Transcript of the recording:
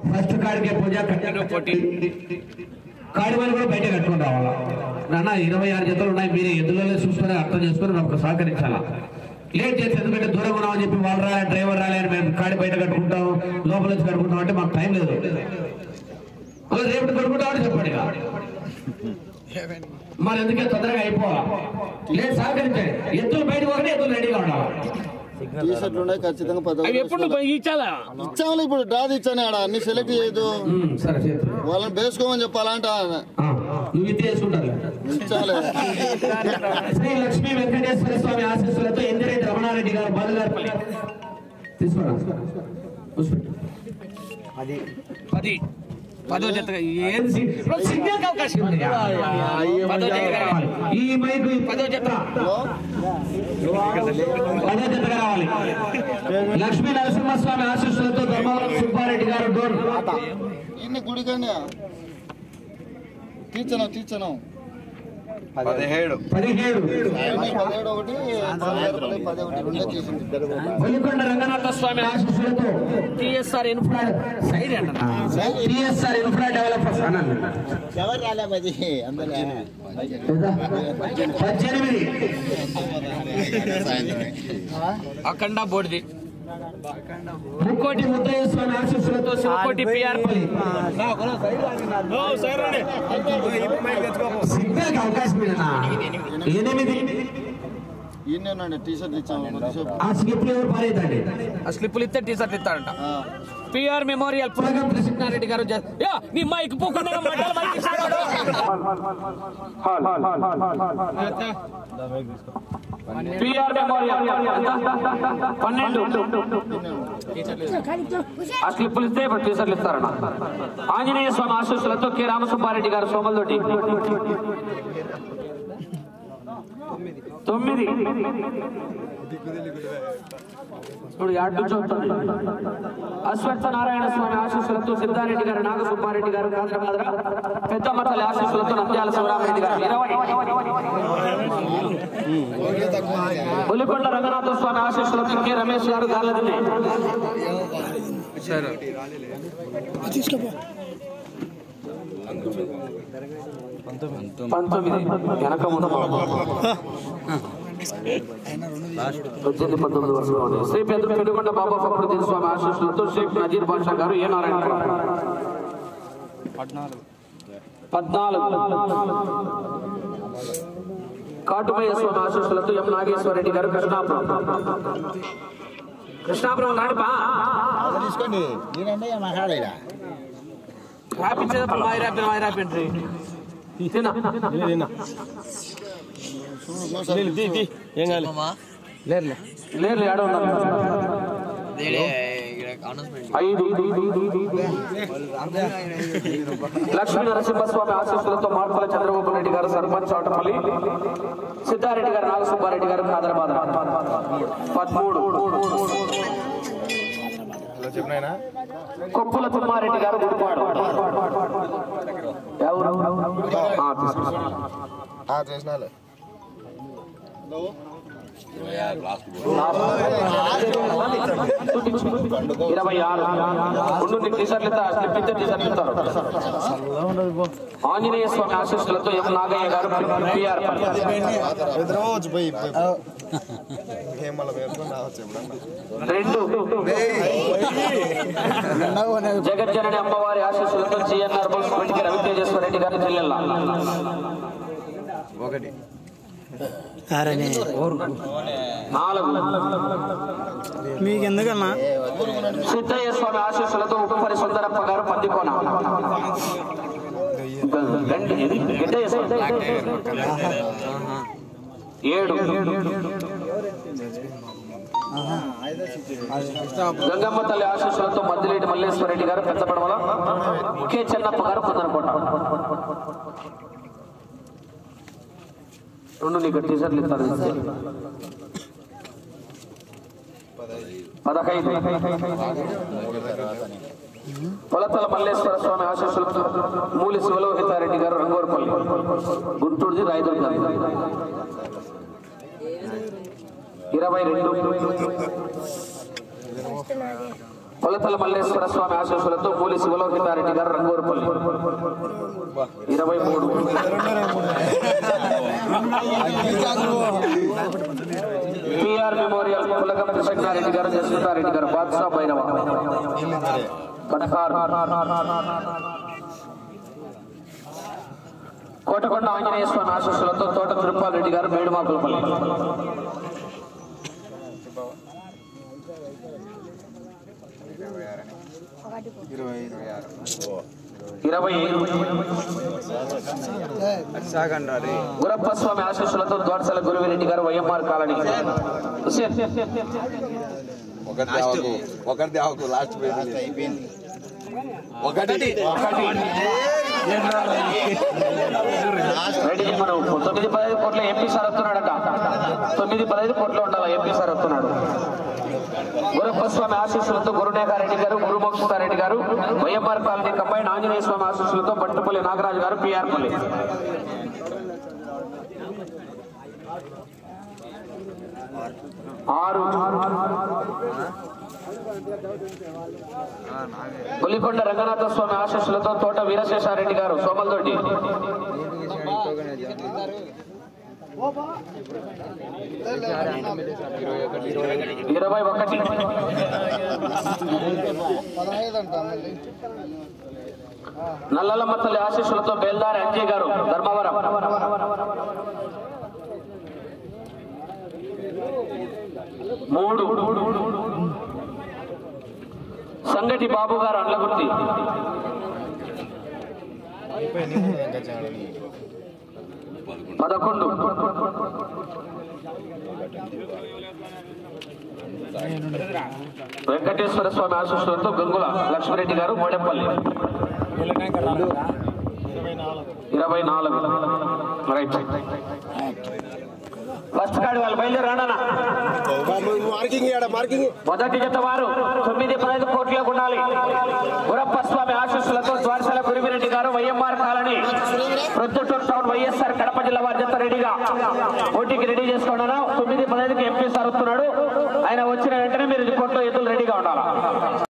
First కాడికే పూజ కట్టిన పొట్టి కాడి వాళ్ళు కూడా బయట కట్టుకుని రావాలా నాన్న ఇరవై ఆరు జతలు ఉన్నాయి మీరే ఎదులలో చూసుకొని అర్థం చేసుకొని నాకు సహకరించాలా లేట్ చేసి ఎందుకంటే దూరం ఉన్నామని చెప్పి వాళ్ళు రాలే డ్రైవర్ రాలే అని మేము కాడి బయట కట్టుకుంటాం లోపల నుంచి కట్టుకుంటాం అంటే మాకు టైం లేదు అలా రేపు కట్టుకుంటామని చెప్పండి ఇక. మరి ఎందుకే తొందరగా అయిపోవాలా లేదు సహకరించండి ఎద్దులు బయటకు ఒకటి ఎద్దులు రెడీగా ఉండాలి టీ షర్ట్లు ఉన్నాయి ఖచ్చితంగా పది అవి ఎప్పుడు నువ్వు ఇచ్చాలా ఇచ్చాము ఇప్పుడు డ్రాది ఇచ్చాను ఆడ అన్ని సెలెక్ట్ చేయదు ఉమ్, సరే చేతులు వాళ్ళని వేసుకోమని చెప్పాలంట ఆ, నువ్వు ఇది చేసుకుంటారు ఇచ్చాలే శ్రీ లక్ష్మీ వెంకటేశ్వర స్వామి ఆశీస్సులతో ఇందిరెడ్డి రమణారెడ్డి గారు బాలుగారిపల్లి తీసుకోరా కూర్చోండి. పది పదో జత ఏం సిగ్నల్ అవకాశం ఉంది పదో జత రావాలి ఈ మైకు ఈ పదో జత పదో జతగా రావాలి లక్ష్మీ నరసింహస్వామి ఆశీస్సులతో ధర్మవరం సుబ్బారెడ్డి గారు డోర్ ఇన్ని గుడికన్నా తీర్చను తీర్చను పదిహేడు పదిహేడు పదిహేడు ఒకటి పది ఒకటి రెండే తీసింది బొలికొండ రంగనాథ స్వామి ఆశీస్సులతో టిఎస్ఆర్ ఇన్ఫ్రా సైడ్ అంట టిఎస్ఆర్ ఇన్ఫ్రా డెవలపర్స్ అనండి ఎవరు రాలే పది అందులో పద్దెనిమిది అఖండ బోర్డుది ముక్కోటి ముద్దయ్య స్వామి ఆశీస్సులతో శివకోటి పిఆర్ సిగ్నల్ అవకాశం ఇవ్వనా? ఎనిమిది ఈయన టీ షర్ట్ ఇచ్చాము కొద్దిసేపు ఆ స్లిప్ ఎవరు పారేదండి ఆ స్లిప్పులు ఇస్తే టీ షర్ట్ ఇస్తారంట ఆ, పిఆర్ మెమోరియల్ పులగం కృష్ణారెడ్డి గారు జ- యా, నీ మైక్ పోకుండా మంటలు మైక్ ఇస్తాడు. పిఆర్ మెమోరియల్ ఎంత? పన్నెండు ఆ స్లిప్పులు ఇస్తే ఇప్పుడు టీ షర్ట్లు ఇస్తారన్న ఆంజనేయ స్వామి ఆశీస్సులతో కె రామసుబ్బారెడ్డి గారు సోమల్దొడ్డి తొమ్మిది ఇప్పుడు యాడ్ నుంచి వస్తుంది అశ్వత్థ నారాయణ స్వామి ఆశీస్సులతో సిద్ధారెడ్డి గారు నాగసుబ్బారెడ్డి గారు కాంద్రమాద్ర పెద్దమ్మ తల్లి ఆశీస్సులతో నంద్యాల శివరామరెడ్డి గారు ఇరవై బులికొండ రంగనాథ స్వామి ఆశీస్సులతో కె రమేష్ గారు గార్లదిన్నే పంతొమ్మిది వెనక ముందు పద్దెనిమిది పంతొమ్మిది వరుసలో ఉన్నాయి. శ్రీ పెద్ద పెనుగొండ బాబా ఫక్రుద్దీన్ స్వామి ఆశీస్సులతో షేక్ నజీర్ బాషా గారు ఏ నారాయణ పద్నాలుగు కాటుమయ్య స్వామి ఆశీస్సులతో ఎం నాగేశ్వర రెడ్డి గారు కృష్ణాపురం కృష్ణాపురం రాడిపా తీసుకోండి నేనంటే మాట్లాడేదా రాపించేటప్పుడు మాయి రాపిన మాయి రాపిండ్రి తినా లేరులే లేరు ఏడో ఐదు లక్ష్మీ నరసింహస్వామి ఆశీస్సులతో మార్పల చంద్రబాబు రెడ్డి గారు సర్పంచ్ ఆటపల్లి సిద్ధారెడ్డి గారు నాగసుబ్బారెడ్డి గారు కాదరబాద పదమూడు చెప్పినాయనా కొప్పుల తిమ్మారెడ్డి గారు గుడిపాడు ఎవరు ఆ, తీసుకొస్తా. చేసినాలే ఇరవై ఆరు ఉండు నీకు టీషర్ట్లు ఇస్తా స్లిప్ ఇస్తే టీషర్ట్లు ఇస్తారు ఆంజనేయ స్వామి ఆశీస్సులతో ఎం నాగయ్య గారు పిఆర్ ఎదురవచ్చు పోయి ఏం మళ్ళీ వేసుకొని రావచ్చు ఎప్పుడన్నా రెండు జగజ్జనని అమ్మవారి ఆశీస్సులతో జిఎన్ఆర్ మున్సిపాలిటీకి రవితేజేశ్వర రెడ్డి గారి జిల్లెల్లా ఒకటి నాలుగు మీకు ఎందుకన్నా సిద్ధయ్య స్వామి ఆశీస్సులతో ఉప్పరి సుందరప్ప గారు పద్దికోన రెండు ఇది గిడ్డయ్య స్వామి. ఏడు గంగమ్మ తల్లి ఆశీస్సులతో మద్దిలేటి మల్లేశ్వర రెడ్డి గారు పెద్దపడవల కె చెన్నప్ప గారు కొందరకోట రెండు నీకు టీషర్ట్లు ఇస్తారు ఇస్తే. పదహైదు పొలతల మల్లేశ్వర స్వామి ఆశీస్సులతో మూలి శివలోహితారెడ్డి గారు రంగోరపల్లి గుంటూరుది రాయదుర్గ ఇరవై రెండు కొలతల మల్లేశ్వర స్వామి ఆశీస్సులతో పూలి శివలోకితారెడ్డి గారు రంగూరుపల్లి ఇరవై మూడు పిఆర్ మెమోరియల్ పులగం కృష్ణారెడ్డి గారు జస్మితారెడ్డి గారు బాద్షా భైరవ పదహారు కోటకొండ ఆంజనేయ స్వామి ఆశీస్సులతో తోట తిరుపాల్ రెడ్డి గారు మేడుమాకులపల్లి ఇరవై ఇరవై ఆరు ఇరవై ఐదు సాగండి గురప్ప స్వామి ఆశీస్సులతో దోటసల గురువిరెడ్డి గారు వైఎంఆర్ కాలనీ హుస్సేన్. ఒకటి దేవకు ఒకటి దేవకు లాస్ట్ అయిపోయింది ఒకటి రెడ్డి మనం తొమ్మిది పదహైదు కోట్ల ఎంపీ సార్ వస్తున్నాడట తొమ్మిది పదహైదు కోట్లు ఉండాలి ఎంపీ సార్ వస్తున్నాడు గురప్ప స్వామి ఆశీస్సులతో గురునేగారెడ్డి గారు గురుమోక్షితారెడ్డి గారు YMR colony combine Anjaneya Swamy ఆశీస్సులతో బంటుపల్లి నాగరాజు గారు పిఆర్ పల్లి ఆరు పులికొండ రంగనాథ స్వామి ఆశీస్సులతో తోట వీరశేషారెడ్డి గారు సోమల్దొడ్డి ఇరవై ఒకటి పదహైదు అంట మళ్ళీ నల్లలమ్మ తల్లి ఆశీస్సులతో బేల్దారి అంజయ్ గారు ధర్మవరం మూడు సంగటి బాబు గారు అండ్లగుర్తి పదకొండు వెంకటేశ్వర స్వామి ఆశీస్సులతో గంగుల లక్ష్మరెడ్డి గారు మోడెపల్లి ఇరవై నాలుగు రైట్ ఫస్ట్ కార్డు వాళ్ళు బయలుదేరాడనా మార్కింగ్ మార్కింగ్ మొదటి జత వారు తొమ్మిది పదహైదు కోట్లకు ఉండాలి గురప్ప స్వామి ఆశీస్సులతో ద్వారశాల గురివిరెడ్డి గారు YMR colony Proddatur town YSR Kadapa జిల్లా వారి జత రెడీగా పోటీకి రెడీ చేసుకున్నాను తొమ్మిది పదహైదుకి ఎంపీ సార్ వస్తున్నాడు ఆయన వచ్చిన వెంటనే మీరు రిపోర్ట్లో ఎద్దులు రెడీగా ఉండాలి